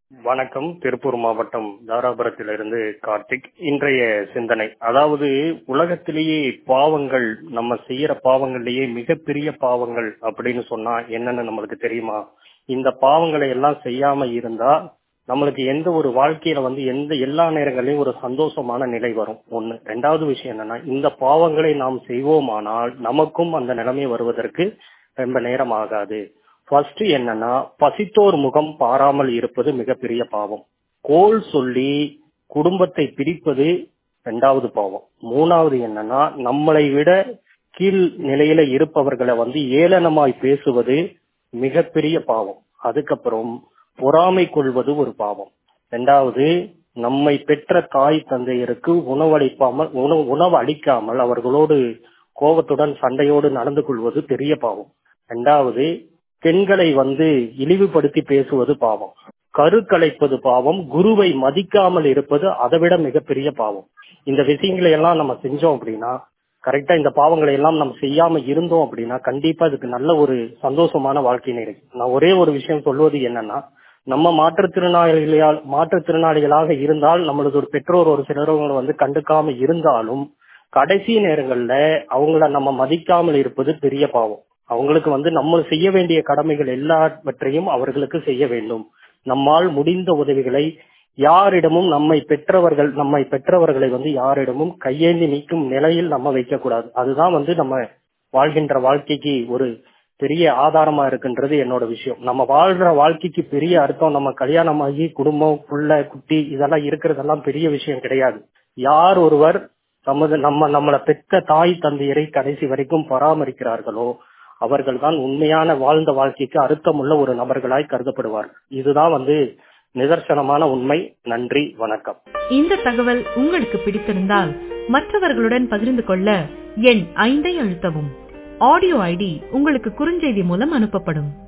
வணக்கம் திருப்பூர் மாவட்டம் தாராபுரத்திலிருந்து கார்த்திக் இன்றைய சிந்தனை அதாவது உலகத்திலேயே பாவங்கள் நம்ம செய்யற பாவங்கள்லயே மிகப்பெரிய பாவங்கள் அப்படின்னு சொன்னா என்னன்னு நம்மளுக்கு தெரியுமா இந்த பாவங்களை எல்லாம் செய்யாம இருந்தா நம்மளுக்கு எந்த ஒரு வாழ்க்கையில வந்து எந்த எல்லா நேரங்களையும் ஒரு சந்தோஷமான நிலை வரும் ஒண்ணு ரெண்டாவது விஷயம் என்னன்னா இந்த பாவங்களை நாம் செய்வோமானால் நமக்கும் அந்த நிலைமை வருவதற்கு ரொம்ப நேரம் ஆகாது ஃபர்ஸ்ட் என்னன்னா பசித்தோர் முகம் பாராமல் இருப்பது மிகப்பெரிய பாவம் கோல் சொல்லி குடும்பத்தை பிரிப்பது ரெண்டாவது பாவம் மூணாவது என்னன்னா நம்மளை விட கீழ் நிலையில இருப்பவர்களை வந்து ஏளனமாய் பேசுவது மிகப்பெரிய பாவம் அதுக்கப்புறம் பொறாமை கொள்வது ஒரு பாவம் ரெண்டாவது நம்மை பெற்ற தாய் தந்தையருக்கு உணவளிப்பாமல் உணவு உணவு அளிக்காமல் அவர்களோடு கோபத்துடன் சண்டையோடு நடந்து கொள்வது பெரிய பாவம் ரெண்டாவது பெண்களை வந்து இழிவுபடுத்தி பேசுவது பாவம் கரு கலைப்பது பாவம் குருவை மதிக்காமல் இருப்பது அதை விட மிகப்பெரிய பாவம் இந்த விஷயங்களை எல்லாம் நம்ம செஞ்சோம் அப்படின்னா கரெக்டா இந்த பாவங்களை எல்லாம் நம்ம செய்யாம இருந்தோம் அப்படின்னா கண்டிப்பா இதுக்கு நல்ல ஒரு சந்தோஷமான வாழ்க்கை கிடைக்கும் நான் ஒரே ஒரு விஷயம் சொல்வது என்னன்னா நம்ம மாற்றுத்திறனாளிகளால் மாற்றுத்திறனாளிகளாக இருந்தால் நம்மளது ஒரு பெற்றோர் ஒரு சிலரவங்களை வந்து கண்டுக்காம இருந்தாலும் கடைசி நேரங்கள்ல அவங்கள நம்ம மதிக்காமல் இருப்பது பெரிய பாவம் அவங்களுக்கு வந்து நம்ம செய்ய வேண்டிய கடமைகள் எல்லாவற்றையும் அவர்களுக்கு செய்ய வேண்டும் நம்மால் முடிந்த உதவிகளை யாரிடமும் நம்மை பெற்றவர்கள் நம்மை பெற்றவர்களை வந்து யாரிடமும் கையேந்தி நிற்கும் நிலையில் நம்ம வைக்கக்கூடாது அதுதான் வந்து நம்ம வாழ்கின்ற வாழ்க்கைக்கு ஒரு பெரிய ஆதாரமா இருக்குன்றது என்னோட விஷயம் நம்ம வாழ்ற வாழ்க்கைக்கு பெரிய அர்த்தம் நம்ம கல்யாணமாகி குடும்பம் புள்ள குட்டி இதெல்லாம் இருக்கிறதெல்லாம் பெரிய விஷயம் கிடையாது யார் ஒருவர் நமது நம்ம நம்மளை பெற்ற தாய் தந்தையரை கடைசி வரைக்கும் பராமரிக்கிறார்களோ அவர்கள் தான் உண்மையான வாழ்ந்த வாழ்க்கைக்கு அர்த்தமுள்ள ஒரு நபர்களாய் கருதப்படுவார்கள் இதுதான் வந்து நிதர்சனமான உண்மை நன்றி வணக்கம் இந்த தகவல் உங்களுக்கு பிடித்திருந்தால் மற்றவர்களுடன் பகிர்ந்து கொள்ள எண் ஐந்தை அழுத்தவும் ஆடியோ ஐடி உங்களுக்கு குறுஞ்செய்தி மூலம் அனுப்பப்படும்